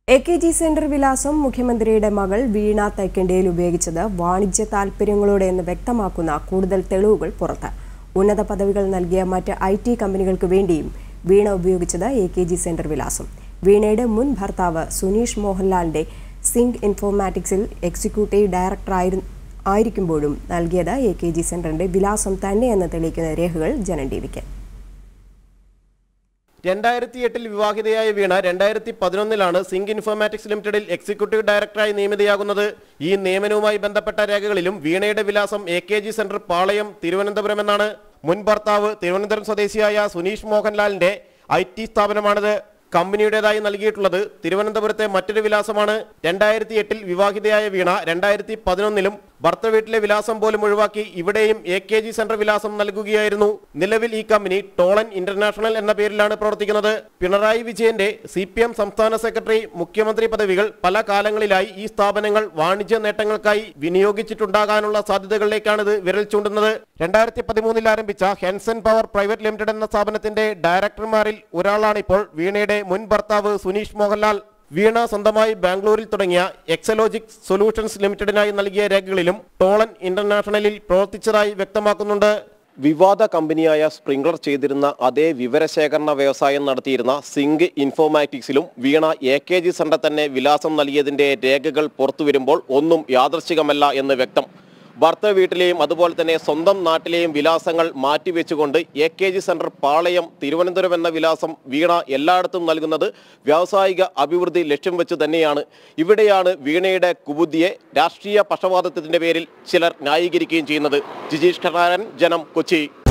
A K G centre വിലാസം മുഖ്യമന്ത്രിയുടെ മകൾ വീണ തൈക്കണ്ടയിൽ ഉപയോഗിച്ചത് വാണിജ്യ താൽപ്പര്യങ്ങളോടെ എന്ന് വ്യക്തമാക്കുന്ന കൂടുതൽ തെളിവുകൾ പുറത്ത് ഉന്നത പദവികൾ നൽകിയ മറ്റ് ഐ ടി കമ്പനികൾക്ക് വേണ്ടിയും വീണ ഉപയോഗിച്ചത് എ കെ ജി സെന്റർ വിലാസം വീണയുടെ മുൻ ഭർത്താവ് സുനീഷ് മോഹൻലാലിന്റെ സിംഗ് ഇൻഫോർമാറ്റിക്സിൽ എക്സിക്യൂട്ടീവ് ഡയറക്ടറായി ആയിരിക്കുമ്പോഴും നൽകിയത് എ കെ ജി സെന്ററിന്റെ വിലാസം തന്നെയെന്ന് തെളിയിക്കുന്ന രേഖകൾ ജനം ടി വിക്ക് രണ്ടായിരത്തി എട്ടിൽ വിവാഹിതയായ വീണ രണ്ടായിരത്തി പതിനൊന്നിലാണ് സിംഗ് ഇൻഫോർമാറ്റിക്സ് ലിമിറ്റഡിൽ എക്സിക്യൂട്ടീവ് ഡയറക്ടറായി നിയമിതയാകുന്നത് ഈ നിയമനവുമായി ബന്ധപ്പെട്ട രേഖകളിലും വീണയുടെ വിലാസം A K G centre Palayam Thiruvananthapuram എന്നാണ് മുൻ ഭർത്താവ് തിരുവനന്തപുരം സ്വദേശിയായ സുനീഷ് മോഹൻലാലിന്റെ ഐ ടി സ്ഥാപനമാണിത് കമ്പനിയുടേതായി നൽകിയിട്ടുള്ളത് തിരുവനന്തപുരത്തെ മറ്റൊരു വിലാസമാണ് രണ്ടായിരത്തി എട്ടിൽ വിവാഹിതയായ വീണ രണ്ടായിരത്തി പതിനൊന്നിലും ഭർത്ത വീട്ടിലെ വിലാസം പോലും ഒഴിവാക്കി ഇവിടെയും എ കെ ജി സെന്റർ വിലാസം നൽകുകയായിരുന്നു നിലവിൽ ഈ കമ്പനി ടോളൻ ഇന്റർനാഷണൽ എന്ന പേരിലാണ് പ്രവർത്തിക്കുന്നത് പിണറായി വിജയന്റെ സി പി എം സംസ്ഥാന സെക്രട്ടറി മുഖ്യമന്ത്രി പദവികൾ പല കാലങ്ങളിലായി ഈ സ്ഥാപനങ്ങൾ വാണിജ്യ നേട്ടങ്ങൾക്കായി വിനിയോഗിച്ചിട്ടുണ്ടാകാനുള്ള സാധ്യതകളിലേക്കാണ് ഇത് വിരൽ ചൂണ്ടുന്നത് രണ്ടായിരത്തി പതിമൂന്നിൽ ആരംഭിച്ച ഹെൻസൺ പവർ പ്രൈവറ്റ് ലിമിറ്റഡ് എന്ന സ്ഥാപനത്തിന്റെ ഡയറക്ടർമാരിൽ ഒരാളാണ് ഇപ്പോൾ വീണയുടെ മുൻ ഭർത്താവ് സുനീഷ് മോഹൻലാൽ വീണ സ്വന്തമായി ബാംഗ്ലൂരിൽ തുടങ്ങിയ എക്സലോജിക് സൊല്യൂഷൻസ് ലിമിറ്റഡിനായി നൽകിയ രേഖകളിലും ടോളൻ ഇന്റർനാഷണലിൽ പ്രവർത്തിച്ചതായി വ്യക്തമാക്കുന്നുണ്ട് വിവാദ കമ്പനിയായ സ്പ്രിംഗ്ലർ ചെയ്തിരുന്ന അതേ വിവരശേഖരണ വ്യവസായം നടത്തിയിരുന്ന സിങ്ക് ഇൻഫോമാറ്റിക്സിലും Veena A K G centre തന്നെ വിലാസം നൽകിയതിന്റെ രേഖകൾ പുറത്തുവരുമ്പോൾ ഒന്നും യാദർശികമല്ല എന്ന് വ്യക്തം ഭർത്ത വീട്ടിലെയും അതുപോലെ തന്നെ സ്വന്തം നാട്ടിലെയും വിലാസങ്ങൾ മാറ്റിവെച്ചുകൊണ്ട് A K G centre Palayam Thiruvananthapuram എന്ന വിലാസം വീണ എല്ലായിടത്തും നൽകുന്നത് വ്യാവസായിക അഭിവൃദ്ധി ലക്ഷ്യം വെച്ച് തന്നെയാണ് ഇവിടെയാണ് വീണയുടെ കുബുദ്ധിയെ രാഷ്ട്രീയ പക്ഷപാതത്തിന്റെ പേരിൽ ചിലർ ന്യായീകരിക്കുകയും ചെയ്യുന്നത് ജിജീഷ് ഖനാരൻ ജനം കൊച്ചി